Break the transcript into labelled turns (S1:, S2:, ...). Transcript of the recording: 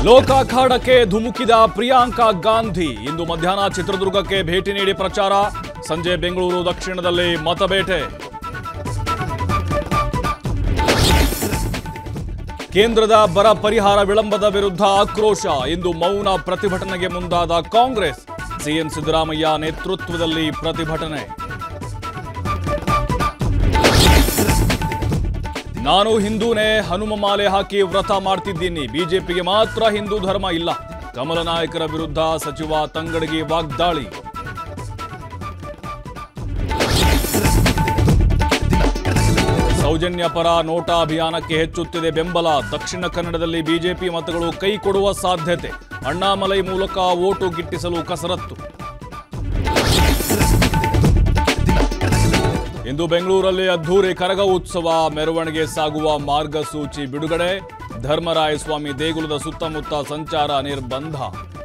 S1: ಲೋಕ ಅಖಾಡಕ್ಕೆ ಧುಮುಕಿದ ಪ್ರಿಯಾಂಕಾ ಗಾಂಧಿ ಇಂದು ಮಧ್ಯಾಹ್ನ ಚಿತ್ರದುರ್ಗಕ್ಕೆ ಭೇಟಿ ನೀಡಿ ಪ್ರಚಾರ ಸಂಜೆ ಬೆಂಗಳೂರು ದಕ್ಷಿಣದಲ್ಲಿ ಮತಬೇಟೆ ಕೇಂದ್ರದ ಬರ ಪರಿಹಾರ ವಿಳಂಬದ ವಿರುದ್ಧ ಆಕ್ರೋಶ ಇಂದು ಮೌನ ಪ್ರತಿಭಟನೆಗೆ ಮುಂದಾದ ಕಾಂಗ್ರೆಸ್ ಸಿಎಂ ಸಿದ್ದರಾಮಯ್ಯ ನೇತೃತ್ವದಲ್ಲಿ ಪ್ರತಿಭಟನೆ ನಾನು ಹಿಂದೂನೇ ಹನುಮ ಮಾಲೆ ಹಾಕಿ ವ್ರತ ಮಾಡ್ತಿದ್ದೀನಿ ಬಿಜೆಪಿಗೆ ಮಾತ್ರ ಹಿಂದೂ ಧರ್ಮ ಇಲ್ಲ ಕಮಲ ನಾಯಕರ ವಿರುದ್ಧ ಸಚಿವ ತಂಗಡಗಿ ವಾಗ್ದಾಳಿ ಸೌಜನ್ಯ ಪರ ನೋಟಾ ಅಭಿಯಾನಕ್ಕೆ ಹೆಚ್ಚುತ್ತಿದೆ ಬೆಂಬಲ ದಕ್ಷಿಣ ಕನ್ನಡದಲ್ಲಿ ಬಿಜೆಪಿ ಮತಗಳು ಕೈ ಕೊಡುವ ಸಾಧ್ಯತೆ ಅಣ್ಣಾಮಲೈ ಮೂಲಕ ಓಟು ಗಿಟ್ಟಿಸಲು ಕಸರತ್ತು ಇಂದು ಬೆಂಗಳೂರಲ್ಲಿ ಅದ್ದೂರಿ ಕರಗ ಉತ್ಸವ ಮೆರವಣಿಗೆ ಸಾಗುವ ಮಾರ್ಗಸೂಚಿ ಬಿಡುಗಡೆ ಧರ್ಮರಾಯ ಸ್ವಾಮಿ ದೇಗುಲದ ಸುತ್ತಮುತ್ತ ಸಂಚಾರ ನಿರ್ಬಂಧ